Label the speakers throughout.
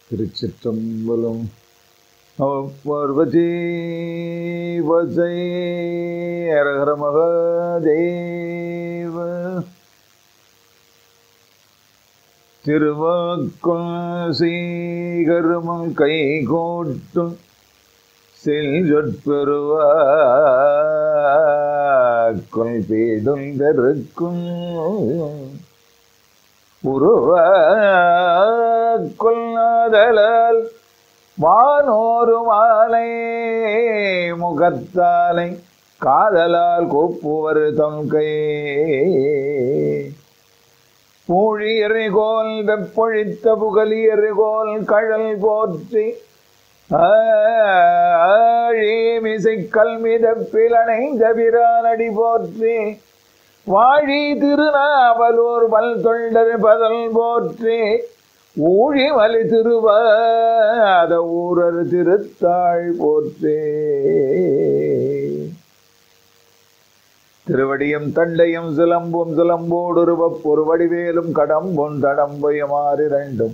Speaker 1: திருச்சிற்றம்பலம் பார்வதி வசை அரகர மகாதேவ திருவாக்குள் சீகர்மம் கை கோட்டும் செல்ஜொற்பெருவாக்குள் பீடுங்கருக்கும் உருவாக்குள்ளாதலால் வானோரு மாலை முகத்தாலை காதலால் கூப்புவர் தொங்கை பூழியறிகோல் வெப்பொழித்த புகலியறிகோல் கழல் போற்றி ஆழிமிசை கல்மிதப்பில் அணைந்த பிரானடி போற்றி வாழி திருநாவலூர் வல் தொண்டர் பதல் போற்றி ஊழி மலி திருவாத ஊரர் திருத்தாள் போற்றே திருவடியும் தண்டையும் சிலம்பும் சிலம்போடுருவப் ஒரு வடிவேலும் கடம்பும் தடம்புயமாறிரண்டும்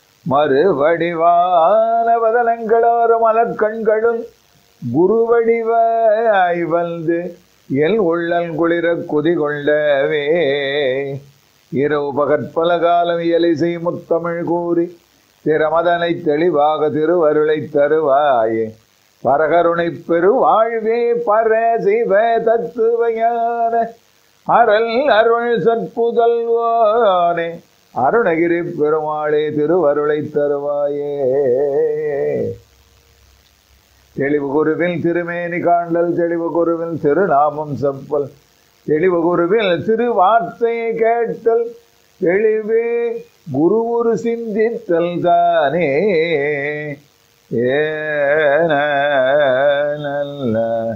Speaker 1: மறுவடிவான வதனங்களோரு மலர்கண்களும் குருவடிவாய் வந்து எல் உள்ளல் குளிர குதி கொள்ளவே இரவு பகற்பல காலம் இயலிசை முத்தமிழ் கூறி திறமதனை தெளிவாக திருவருளை தருவாயே பரகருணை பெருவாழ்வே பர சிவ தத்துவயான அருள் அருள் சற்புதல்வானே அருணகிரி பெருமாளே திருவருளை தருவாயே தெளிவு குருவில் திருமேனி காண்டல் தெளிவு குருவில் திருநாமம் செப்பல் தெளிவு குருவில் திருவார்த்தையை கேட்டல் தெளிவே குரு ஒரு சிந்தித்தல் தானே ஏன நல்ல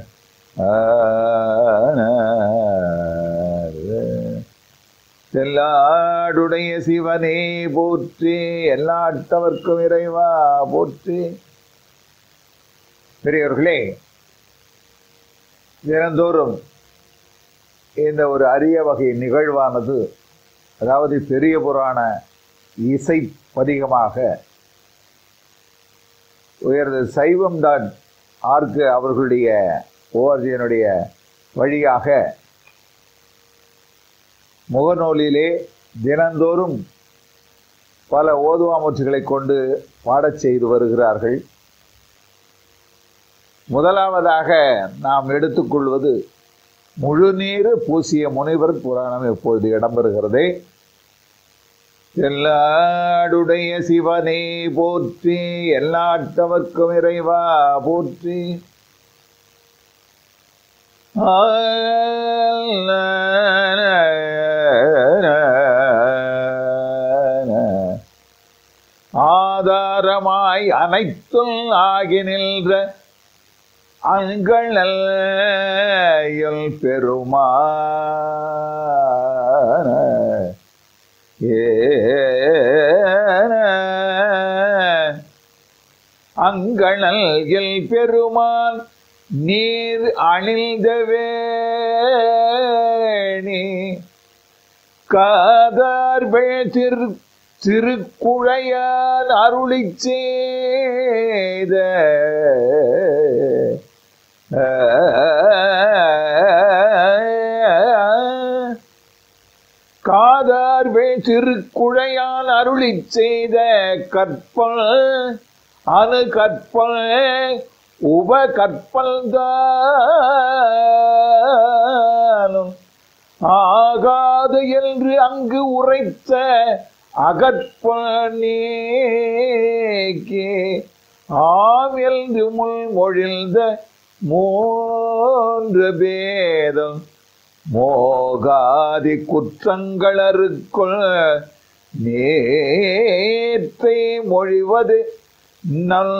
Speaker 1: செல்லாடுடைய சிவனே போற்றி எல்லாட்டவர்க்கும் இறைவா போற்றி பெரியவர்களே தினந்தோறும் இந்த ஒரு அரிய வகை நிகழ்வானது அதாவது பெரிய புராண இசை பதிகமாக உயர்ந்த சைவம் டாட் ஆர்க்கு அவர்களுடைய ஓஆர்ஜியினுடைய வழியாக முகநூலிலே தினந்தோறும் பல ஓதுவாமூச்சுகளை கொண்டு பாடச் செய்து வருகிறார்கள் முதலாவதாக நாம் எடுத்துக்கொள்வது முழுநீர் பூசிய முனிவர் புராணம் இப்பொழுது இடம்பெறுகிறது எல்லாடுடைய சிவனே போற்றி எல்லாட்டவர்க்கும் இறைவா போற்றி ஆதாரமாய் அனைத்தும் ஆகி நின்ற அங்கள் பெருமான ஏன அங்கணல் எல் பெருமான் நீர் அணிந்தவேணி காதார் திரு திருக்குழையான் அருளி செய்த காதார்வே திருக்குழையான் அருளி செய்த கற்பல் அணு கற்பல் உப கற்பல் தானும் ஆகாது என்று அங்கு உரைத்த அகற்பனேக்கே ஆம் என்று முள் மொழிந்த மூன்று பேதம் மோகாதி குற்றங்களருக்குள் நேற்றை மொழிவது நல்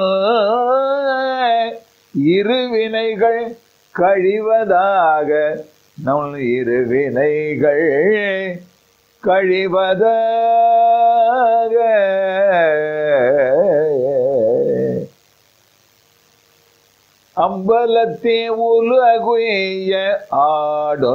Speaker 1: இருவினைகள் கழிவதாக நல் இருவினைகள் கழிவதாக அம்பலத்தே உலகுய ஆடு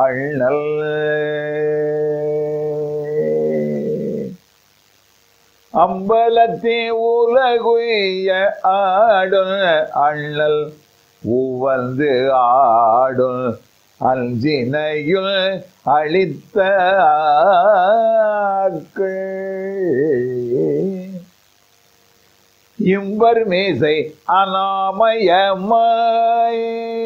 Speaker 1: அண்ணல் அம்பலத்தே உலகுய ஆடும் அண்ணல் உவந்து ஆடும் அஞ்சினையுள் அளித்த ஆட்கள் இம்பர் மேசை அனாமயமாய்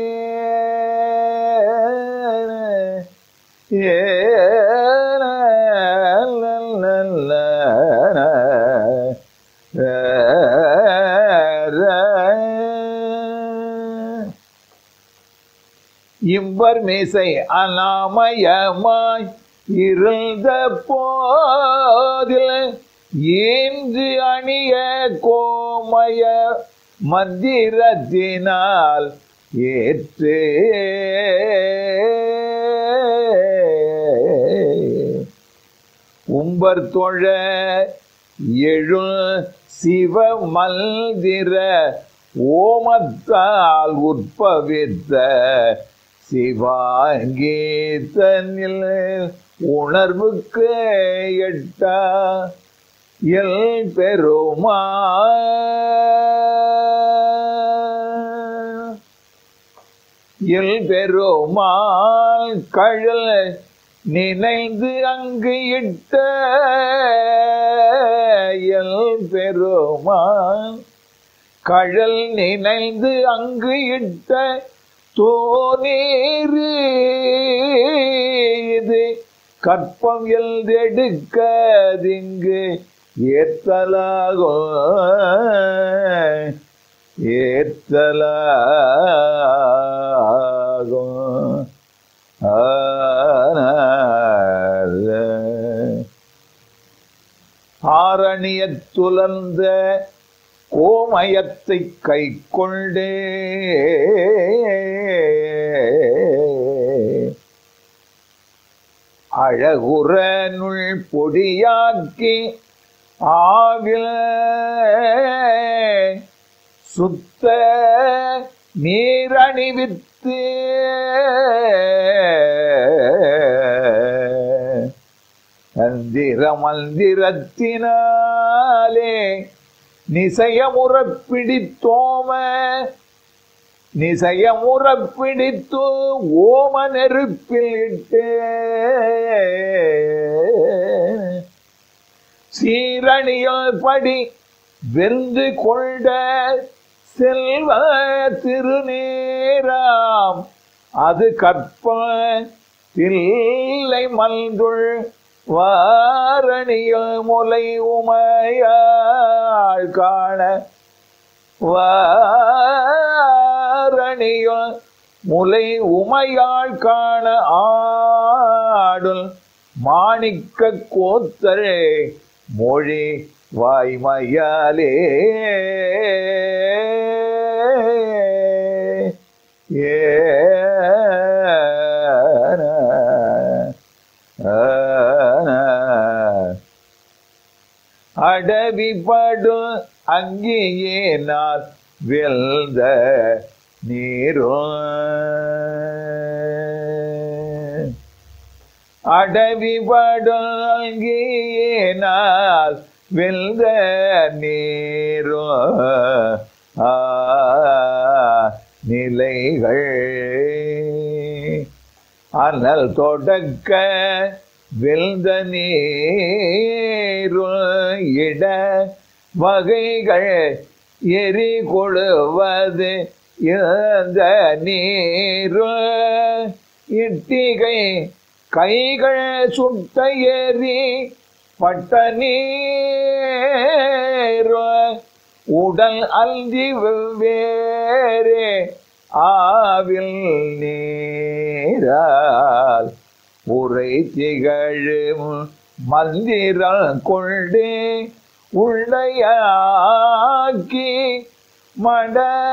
Speaker 1: இம்பர் மேசை அனாமயமாய் இருந்த போதில் இன்று அணிய கோமய மந்திரத்தினால் ஏற்று உம்பர் தொழ எழு சிவ மல்திர ஓமத்தால் உற்பவித்த சிவாங்கீத்தனில் உணர்வுக்கு எட்டா எல் பெருமா எல் பெருமாள் கழல் நினைந்து அங்கு இட்ட எல் பெருமாள் கழல் நினைந்து அங்கு இட்ட தோநீரு இது கற்பம் எல்தெடுக்கதிங்கு ஏத்தலாகும் ஏத்தலாகும் ஆரணியத் துலர்ந்த கோமயத்தை கை கொண்டே அழகுற நுள் பொடியாக்கி ஆவில் சுத்த நீரணிவித்து மந்திர மந்திரத்தினாலே நிசயமுற பிடித்தோம நிசயமுற பிடித்து ஓம நெருப்பில் இட்டு சீரணியில் படி வெந்து கொண்ட செல்வ திருநேராம் அது கற்ப தில்லை மல்குள் வாரணிய முலை உமையாள் காண வாரணிய முலை உமையாள் காண ஆடுல் மாணிக்க கோத்தரே மொழி வாய்மையாலே அடவி படும் அங்கேயே நான் வெல்த நீரும் அடவி படும் அங்கேயே நான் வெல்த நீரும் ஆ நிலைகள் அனல் தொடக்க வெல்த நீரு இட வகைகள் எரி கொழுவது இந்த நீரு இட்டிகை கைகள் சுட்ட எரி பட்ட நீரு உடல் அல்தி வெவ்வேறு ஆவில் நீரால் உரை திகழும் மந்திரம் கொண்டு உள்ளையாக்கி மட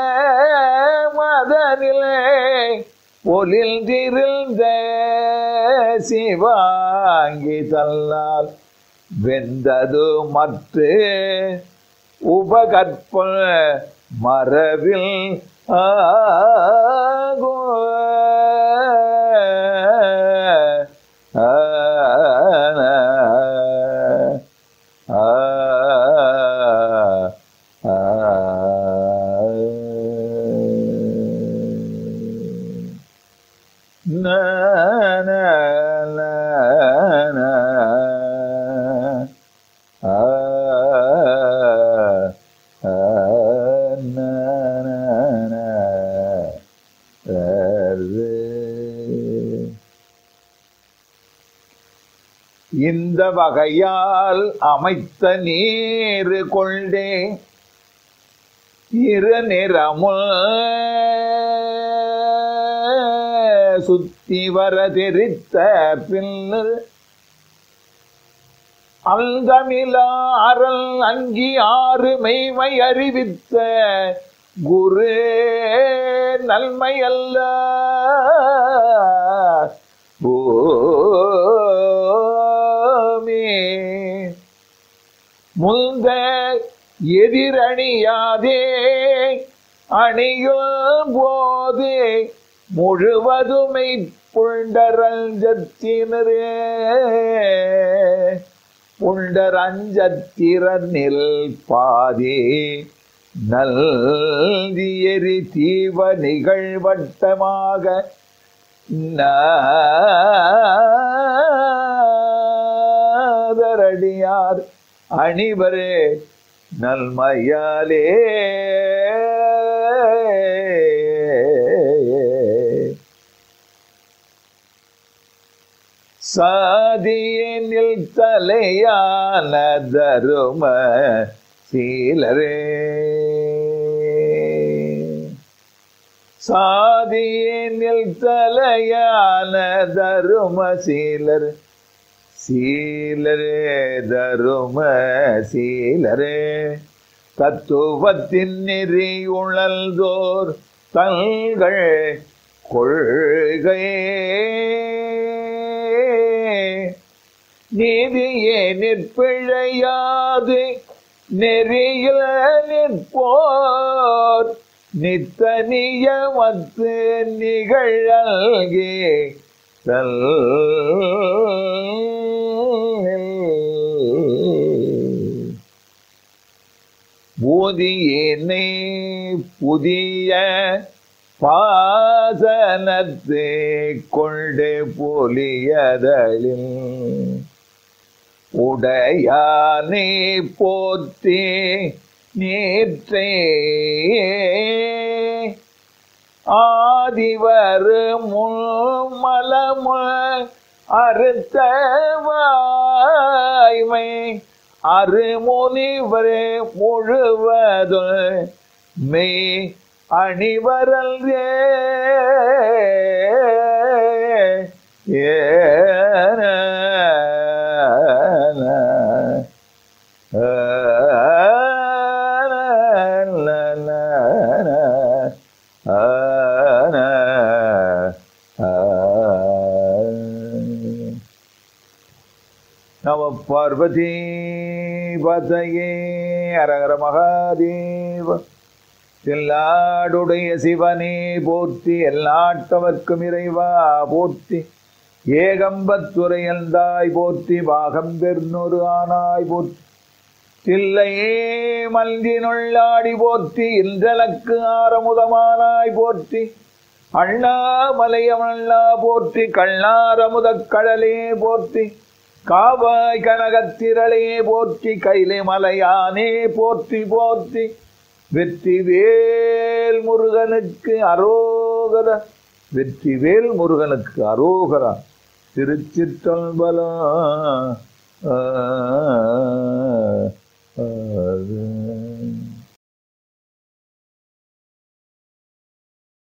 Speaker 1: மதனிலே பொலிந்திருந்த சிவாங்கி தல்லால் வெந்தது மற்ற உபகற்ப மரபில் ஆகும் ஆ இந்த வகையால் அமைத்த நீர் கொண்டே இரு நிறமுல் சுத்தி வர தெரித்த பின்னர் அல்தமிழா அறல் அங்கி ஆறு மெய்மை அறிவித்த குரு நன்மை அல்ல ஓமே முந்த எதிரணியாதே அணியும் போது முழுவதுமை புண்டரஞ்சத்தினரே புண்டரஞ்சத்திரனில் பாதி நல்தியரி தீவ நிகழ்வட்டமாக நாதரடியார் அணிவரே நல்மையாலே சாதியனில் தலையான தரும சீலரே சாதியனில் தலையான தரும சீலர் சீலரே தரும சீலரே தத்துவத்தின் நெறி உழல்தோர் தங்கள் கொள்கை நீதியே நிற்பிழையாது நெறியில் நிற்போர் நித்த நியமத்து நிகழல்கே தல் பூதியினை புதிய பாசனத்தை கொண்டு பொலியதலில் உடையானை போற்றி நேற்றே ஆதிவர் முல்மலமு அறுத்த வாய்மை அருமுனிவரே முழுவது மெய் அணிவரல் ஏன நம பார்வதி பதையே அரகர மகாதேவ எல்லாடுடைய சிவனே போற்றி எல்லாட்டவர்க்கும் இறைவா போற்றி ஏகம்பத்துரையந்தாய் போற்றி பாகம் பெருநொரு ஆனாய் போற்றி தில்லையே மல்தினுள்ளாடி போற்றி இன்றலக்கு ஆரமுதமானாய் போற்றி அண்ணாமலையமல்லா போற்றி கண்ணாரமுதக் கடலே போற்றி காவாய் கனகத்திரளே போற்றி கைலை மலையானே போற்றி போற்றி வெற்றி வேல் முருகனுக்கு அரோகர வெற்றி வேல் முருகனுக்கு அரோகரா திருச்சிற்றம்பலம் ஆ